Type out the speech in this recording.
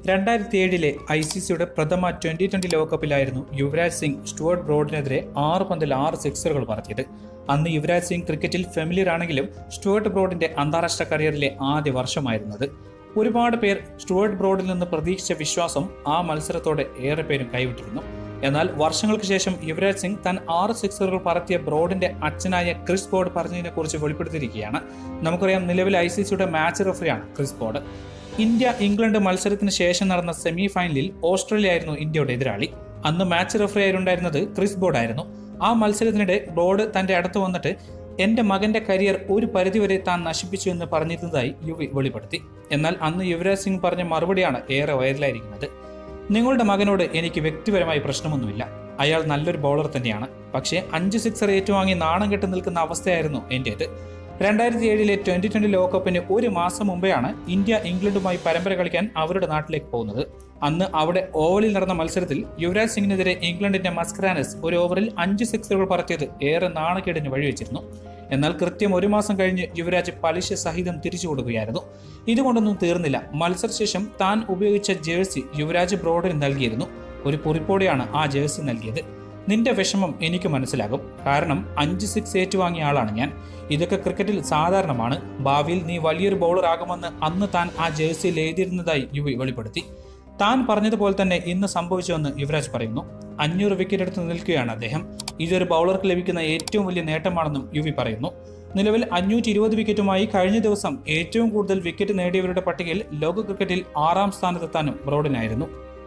രണ്ടായിരത്തി ഏഴിലെ I C സിയുടെ പ്രഥമ ട്വന്റി ട്വന്റി ലോകകപ്പിലായിരുന്നു യുവരാജ് സിംഗ് സ്റ്റുവർട്ട് ബ്രോഡിനെതിരെ ആറ് പന്തിൽ ആറ് സിക്സറുകൾ പറത്തിയത് അന്ന് യുവരാജ് സിംഗ് ക്രിക്കറ്റിൽ ഫെമിലിയർ ആണെങ്കിലും സ്റ്റുവർട്ട് ബ്രോഡിന്റെ അന്താരാഷ്ട്ര കരിയറിലെ ആദ്യ വർഷമായിരുന്നത് ഒരുപാട് പേർ സ്റ്റുവർട്ട് ബ്രോഡിൽ നിന്ന് പ്രതീക്ഷിച്ച വിശ്വാസം ആ മത്സരത്തോടെ ഏറെ പേരും കൈവിട്ടിരുന്നു എന്നാൽ വർഷങ്ങൾക്ക് ശേഷം യുവരാജ് സിംഗ് താൻ ആറ് സിക്സറുകൾ പറത്തിയ ബ്രോഡിന്റെ അച്ഛനായ ക്രിസ് ബോർഡ് പറഞ്ഞതിനെ കുറിച്ച് വെളിപ്പെടുത്തിയിരിക്കുകയാണ് നമുക്കറിയാം നിലവിൽ ഐ സി സിയുടെ മാച്ച് റഫറിയാണ് ക്രിസ് ബോർഡ് ഇന്ത്യ ഇംഗ്ലണ്ട് മത്സരത്തിന് ശേഷം നടന്ന സെമി ഫൈനലിൽ ഓസ്ട്രേലിയ ആയിരുന്നു ഇന്ത്യയുടെ എതിരാളി അന്ന് മാച്ച് റഫറി ആയിരുണ്ടായിരുന്നത് ക്രിസ് ബോർഡ് ആയിരുന്നു ആ മത്സരത്തിനിടെ ബോർഡ് തന്റെ അടുത്ത് വന്നിട്ട് എന്റെ മകന്റെ കരിയർ ഒരു പരിധിവരെ താൻ നശിപ്പിച്ചു എന്ന് പറഞ്ഞിരുന്നതായി യുവി വെളിപ്പെടുത്തി എന്നാൽ അന്ന് യുവരാജ് സിംഗ് പറഞ്ഞ മറുപടിയാണ് ഏറെ വൈറലായിരിക്കുന്നത് നിങ്ങളുടെ മകനോട് എനിക്ക് വ്യക്തിപരമായി പ്രശ്നമൊന്നുമില്ല അയാൾ നല്ലൊരു ബൗളർ തന്നെയാണ് പക്ഷേ അഞ്ച് സിക്സർ ഏറ്റുവാങ്ങി നാണം കെട്ട് നിൽക്കുന്ന അവസ്ഥയായിരുന്നു എന്റേത് രണ്ടായിരത്തി ഏഴിലെ ട്വന്റി ട്വന്റി ലോകകപ്പിന് ഒരു മാസം മുമ്പെയാണ് ഇന്ത്യ ഇംഗ്ലണ്ടുമായി പരമ്പര കളിക്കാൻ അവരുടെ നാട്ടിലേക്ക് പോകുന്നത് അന്ന് അവിടെ ഓവലിൽ നടന്ന മത്സരത്തിൽ യുവരാജ് സിംഗിനെതിരെ ഇംഗ്ലണ്ടിന്റെ മസ്കറാനസ് ഒരു ഓവറിൽ അഞ്ച് സിക്സറുകൾ പറത്തിയത് ഏറെ നാണക്കേടിന് വഴിവെച്ചിരുന്നു എന്നാൽ കൃത്യം ഒരു മാസം കഴിഞ്ഞ് യുവരാജ് പലിശ സഹിതം തിരിച്ചു കൊടുക്കുകയായിരുന്നു ഇതുകൊണ്ടൊന്നും തീർന്നില്ല മത്സരശേഷം താൻ ഉപയോഗിച്ച ജേഴ്സി യുവരാജ് ബ്രോഡിന് നൽകിയിരുന്നു ഒരു കുറിപ്പോടെയാണ് ആ ജേഴ്സി നൽകിയത് നിന്റെ വിഷമം എനിക്ക് മനസ്സിലാകും കാരണം അഞ്ച് സിക്സ് ഏറ്റുവാങ്ങിയ ആളാണ് ഞാൻ ഇതൊക്കെ ക്രിക്കറ്റിൽ സാധാരണമാണ് ഭാവിയിൽ നീ വലിയൊരു ബൗളർ ആകുമെന്ന് അന്ന് താൻ ആ ജേഴ്സിയിൽ എഴുതിയിരുന്നതായി യുവി വെളിപ്പെടുത്തി താൻ പറഞ്ഞതുപോലെ തന്നെ ഇന്ന് സംഭവിച്ചുവെന്ന് യുവരാജ് പറയുന്നു അഞ്ഞൂറ് വിക്കറ്റ് എടുത്ത് നിൽക്കുകയാണ് അദ്ദേഹം ഇതൊരു ബൗളർക്ക് ലഭിക്കുന്ന ഏറ്റവും വലിയ നേട്ടമാണെന്നും യുവി പറയുന്നു നിലവിൽ അഞ്ഞൂറ്റി ഇരുപത് വിക്കറ്റുമായി കഴിഞ്ഞ ദിവസം ഏറ്റവും കൂടുതൽ വിക്കറ്റ് നേടിയവരുടെ പട്ടികയിൽ ലോക ക്രിക്കറ്റിൽ ആറാം സ്ഥാനത്തെത്താനും ബ്രോഡിനായിരുന്നു